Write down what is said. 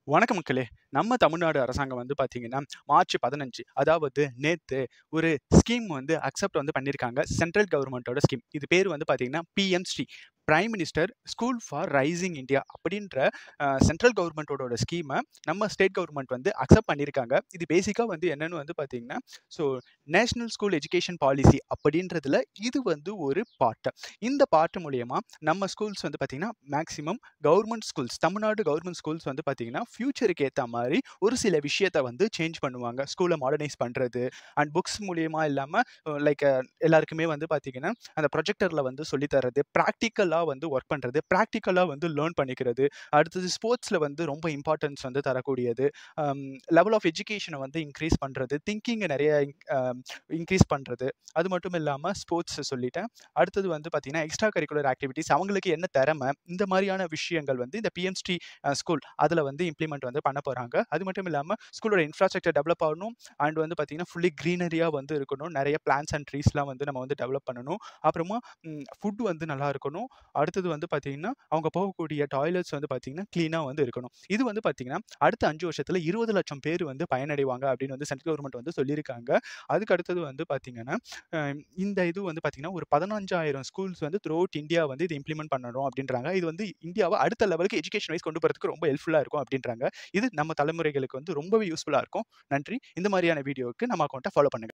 வணக்கம் மக்களே! நம்ம தமிழ்நாடு அரசாங்கம் வந்து பார்த்தீங்கன்னா, மார்ச் 15 அதாவது நேத்து ஒரு ஸ்கீம் வந்து அக்செப்ட் வந்து பண்ணியிருக்காங்க. சென்ட்ரல் கவர்ன்மென்ட்டோட ஸ்கீம். இது பேரு வந்து பார்த்தீங்கன்னா, PM SHRI prime minister school for rising India அப்படின்ற அ சென்ட்ரல் கவர்ன்மென்ட்டோட ஸ்கீம நம்ம ஸ்டேட் கவர்ன்மென்ட் வந்து அக்செப்ட் பண்ணியிருக்காங்க. இது பேசிக்கா வந்து என்னன்னு வந்து பார்த்தீங்கன்னா, so national school education policy அப்படின்றதுல இது வந்து ஒரு பார்ட். இந்த பார்ட் மூலியமா நம்ம ஸ்கூல்ஸ் வந்து பார்த்தீங்கன்னா, maximum government schools Tamil Nadu government schools வந்து பார்த்தீங்கன்னா, ஃபியூச்சருக்கு ஏத்தா மாரி ஒரு சில விஷயத்த வந்து சேஞ்ச் பண்ணுவாங்க. ஸ்கூல மாடர்னைஸ் பண்றது அண்ட் புக்ஸ் மூலியமா இல்லாம லைக் எல்லாருக்குமே வந்து பார்த்தீங்கன்னா, அந்த ப்ரொஜெக்டர்ல வந்து சொல்லி தர்றது, பிராக்டிகலா வந்து ஒர்க் பண்றது, பிராக்டிகலா வந்து லேர்ன் பண்ணிக்கிறது. அடுத்தது ஸ்போர்ட்ஸ்ல வந்து ரொம்ப இம்பார்ட்டன்ஸ் வந்து தரக்கூடியது. அம் லெவல் ஆஃப் எஜுகேஷன வந்து இன்கிரீஸ் பண்றது, திங்கிங்க நெறைய அ இன்கிரீஸ் பண்றது. அது மட்டும் இல்லாம ஸ்போர்ட்ஸ் சொல்லிட்டேன். அடுத்தது வந்து பார்த்தீங்கன்னா, எக்ஸ்ட்ரா கரிக்குலர் ஆக்டிவிட்டீஸ் அவங்களுக்கு என்ன திறமை, இந்த மாரியான விஷயங்கள் வந்து இந்த பிஎம்ஸ்ரீ அ ஸ்கூல் அதுல வந்து இம்ப்ளிமெண்ட் வந்து பண்ண போறாங்க. அது மட்டும் இல்லாம ஸ்கூலோட இன்ஃப்ராஸ்ட்ரக்சர் டெவலப் ஆகணும். அண்ட் வந்து பார்த்தீங்கன்னா, ஃபுல்லி கிரீனரியா வந்து இருக்கணும். நெறைய பிளான்ட்ஸ் அண்ட் ட்ரீஸ்லாம் வந்து நம்ம வந்து டெவலப் பண்ணணும். அப்புறமா ம் ஃபுட் வந்து நல்லா இருக்கணும். அடுத்தது வந்து பார்த்தீங்கன்னா, அவங்க போகக்கூடிய டாய்லெட்ஸ் வந்து பார்த்தீங்கன்னா, கிளீனா வந்து இருக்கணும். இது வந்து பார்த்தீங்கன்னா, அடுத்த 5 வருஷத்துல 20,00,000 பேர் வந்து பயனடைவாங்க அப்படின்னு வந்து சென்ட்ரல் கவர்ன்மென்ட் வந்து சொல்லியிருக்காங்க. அதுக்கு அடுத்தது வந்து பார்த்தீங்கன்னா, அ இந்த இது வந்து பார்த்தீங்கன்னா, ஒரு 15,000 ஸ்கூல்ஸ் வந்து த்ரூ அவுட் இந்தியா வந்து இத இம்ப்ளிமெண்ட் பண்ணணும் அப்படின்றாங்க. இது வந்து இந்தியாவ அடுத்த லெவலுக்கு எஜுகேஷன் வைஸ் கொண்டு போறதுக்கு ரொம்ப ஹெல்ப்ஃபுல்லா இருக்கும் அப்படின்றாங்க. இது நம்ம தலைமுறைகளுக்கு வந்து ரொம்பவே யூஸ்ஃபுல்லா இருக்கும். நன்றி. இந்த மாரியான வீடியோவுக்கு நம்ம அக்கவுண்ட்ட ஃபாலோ பண்ணுங்க.